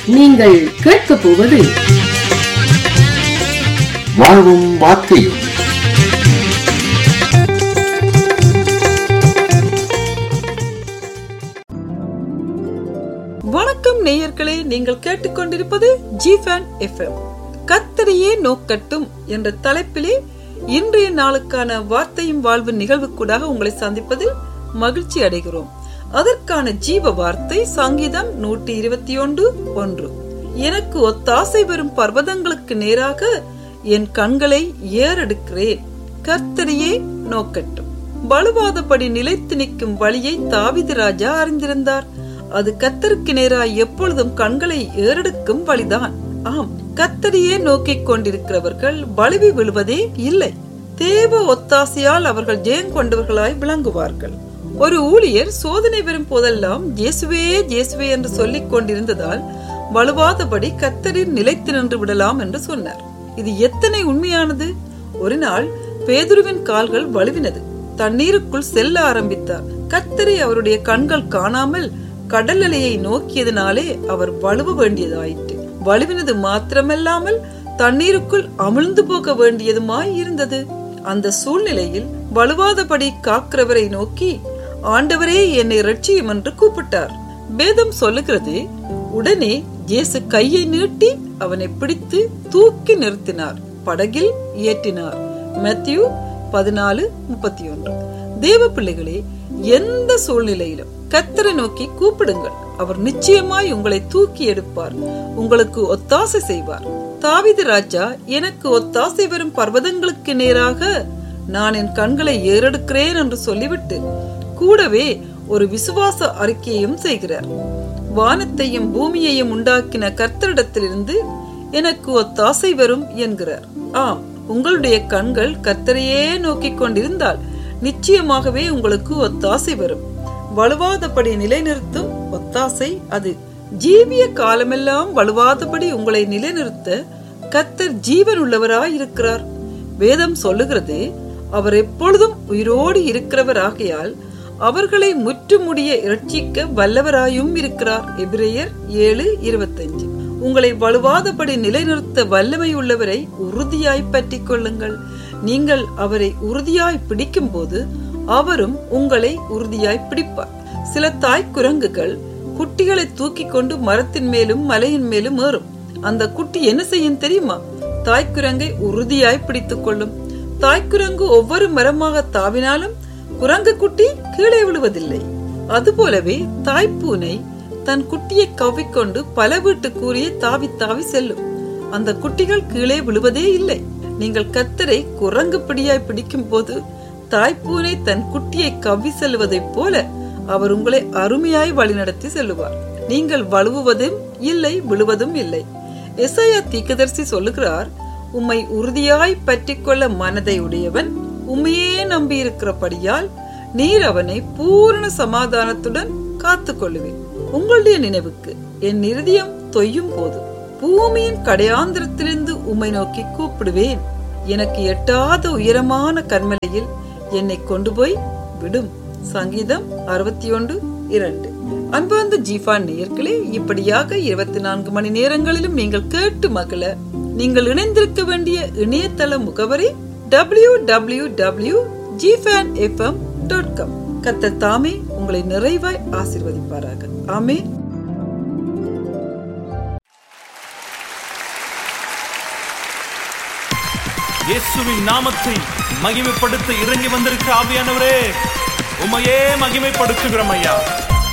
நீங்கள் கேட்கப் போவது வாழ்வும் வார்த்தையும் வணக்கம் நேயர்களே நீங்கள் கேட்டுக்கொண்டிருப்பது ஜிஃபேன் எஃப்எம் கத்தரையே நோக்கட்டும் என்ற தலைப்பிலே இன்றைய நாளுக்கான வார்த்தையும் வாழ்வு நிகழ்வுக்கூடாக உங்களை சந்திப்பதில் மகிழ்ச்சி அடைகிறோம் அதற்கான ஜீவ வார்த்தை சங்கீதம் நூற்றி இருபத்தி ஒன்று ஒன்று எனக்கு ஒத்தாசை வரும் பர்வதங்களுக்கு நேராக என் கண்களை ஏறெடுக்கிறேன் கர்த்தரையே நோக்கட்டும் வலுவாதபடி நிலைத்து நிற்கும் வழியை தாவிது ராஜா அறிந்திருந்தார் அது கத்தருக்கு நேராய் எப்பொழுதும் கண்களை ஏறெடுக்கும் வழிதான் ஆம் கத்தரையே நோக்கிக் கொண்டிருக்கிறவர்கள் வலுவி விழுவதே இல்லை தேவ ஒத்தாசையால் அவர்கள் ஜெயம் கொண்டவர்களாய் விளங்குவார்கள் ஒரு ஊழியர் சோதனை வரும் போதெல்லாம் இயேசுவே இயேசுவே என்று சொல்லிக் கொண்டிருந்ததால் வலுவாதபடி கத்தரில் நிலைத்து நின்று விடலாம் என்று சொன்னார் இது எத்தனை உண்மையானது ஒரு நாள் பேதுருவின் கால்கள் வலுவினது தண்ணீருக்குள் செல்ல ஆரம்பித்தார் கத்தரை அவருடைய கண்கள் காணாமல் கடல் அலையை நோக்கியதனாலே அவர் வலுவ வேண்டியதாயிற்று வலுவினது மாத்திரமல்லாமல் தண்ணீருக்குள் அமிழ்ந்து போக வேண்டியதுமாய் இருந்தது அந்த சூழ்நிலையில் வலுவாதபடி காக்கிறவரை நோக்கி ஆண்டவரே என்னை ரட்சியும் என்று கூப்பிட்டார் வேதம் சொல்லுகிறது உடனே இயேசு கையை நீட்டி அவனை பிடித்து தூக்கி நிறுத்தினார் படகில் ஏற்றினார் மேத்யூ பதினாலு முப்பத்தி ஒன்று தேவ பிள்ளைகளே எந்த சூழ்நிலையிலும் கத்தரை நோக்கி கூப்பிடுங்கள் அவர் நிச்சயமாய் உங்களை தூக்கி எடுப்பார் உங்களுக்கு ஒத்தாசை செய்வார் தாவிது ராஜா எனக்கு ஒத்தாசை வரும் பர்வதங்களுக்கு நேராக நான் என் கண்களை ஏறெடுக்கிறேன் என்று சொல்லிவிட்டு கூடவே ஒரு விசுவாச அறிக்கையையும் செய்கிறார் வானத்தையும் பூமியையும் உண்டாக்கின கர்த்தரிடத்திலிருந்து எனக்கு ஒத்தாசை வரும் என்கிறார் ஆம் உங்களுடைய கண்கள் கர்த்தரையே நோக்கிக் கொண்டிருந்தால் நிச்சயமாகவே உங்களுக்கு ஒத்தாசை வரும் வலுவாதபடி நிலைநிறுத்தும் ஒத்தாசை அது ஜீவிய காலமெல்லாம் வலுவாதபடி உங்களை நிலைநிறுத்த கத்தர் ஜீவன் உள்ளவராய் இருக்கிறார் வேதம் சொல்லுகிறது அவர் எப்பொழுதும் உயிரோடு இருக்கிறவர் ஆகையால் அவர்களை முற்றுமுடிய இரட்சிக்க வல்லவராயும் இருக்கிறார் எபிரேயர் ஏழு இருபத்தஞ்சு உங்களை வலுவாதபடி நிலைநிறுத்த வல்லமை உள்ளவரை உறுதியாய் பற்றிக் கொள்ளுங்கள் நீங்கள் அவரை உறுதியாய் பிடிக்கும் போது அவரும் உங்களை உறுதியாய் பிடிப்பார் சில தாய் குரங்குகள் குட்டிகளை தூக்கி கொண்டு மரத்தின் மேலும் மலையின் மேலும் ஏறும் அந்த குட்டி என்ன செய்யும் தெரியுமா தாய்க்குரங்கை உறுதியாய் பிடித்துக் கொள்ளும் தாய்க்குரங்கு ஒவ்வொரு மரமாக தாவினாலும் குரங்கு குட்டி கீழே விழுவதில்லை அதுபோலவே தாய்ப்பூனை தன் குட்டியை கவ்விக்கொண்டு பல வீட்டு கூறிய தாவி தாவி செல்லும் அந்த குட்டிகள் கீழே விழுவதே இல்லை நீங்கள் கத்தரை குரங்கு பிடியாய் பிடிக்கும் போது தாய்ப்பூனை தன் குட்டியை கவ்வி செல்வதைப் போல அவர் உங்களை அருமையாய் வழிநடத்தி செல்லுவார் நீங்கள் வலுவுவதும் இல்லை விழுவதும் இல்லை எஸ்ஐயா தீக்கதர்சி சொல்லுகிறார் உம்மை உறுதியாய் பற்றிக்கொள்ள மனதை உடையவன் உண்மையே நம்பியிருக்கிறபடியால் நீர் அவனை பூரண சமாதானத்துடன் காத்து கொள்ளுவேன் உங்களுடைய நினைவுக்கு என் இருதயம் தொய்யும் போது பூமியின் கடையாந்திரத்திலிருந்து உம்மை நோக்கி கூப்பிடுவேன் எனக்கு எட்டாத உயரமான கண்மலையில் என்னை கொண்டு போய் விடும் சங்கீதம் அறுபத்தி ஒன்று இரண்டு அன்பார்ந்த ஜீஃபான் நேயர்களே இப்படியாக இருபத்தி நான்கு மணி நேரங்களிலும் நீங்கள் கேட்டு மகள நீங்கள் இணைந்திருக்க வேண்டிய இணையதள முகவரி டபிள்யூ டபிள்யூ டபிள்யூ ஜிஃபேன் எஃப்எம் டாட் காம் கத்த தாமே உங்களை நிறைவாய் ஆசிர்வதிப்பாராக ஆமே இயேசுவின் நாமத்தை மகிமைப்படுத்த இறங்கி வந்திருக்க ஆவியானவரே உமையே மகிமைப்படுத்துகிறோம் ஐயா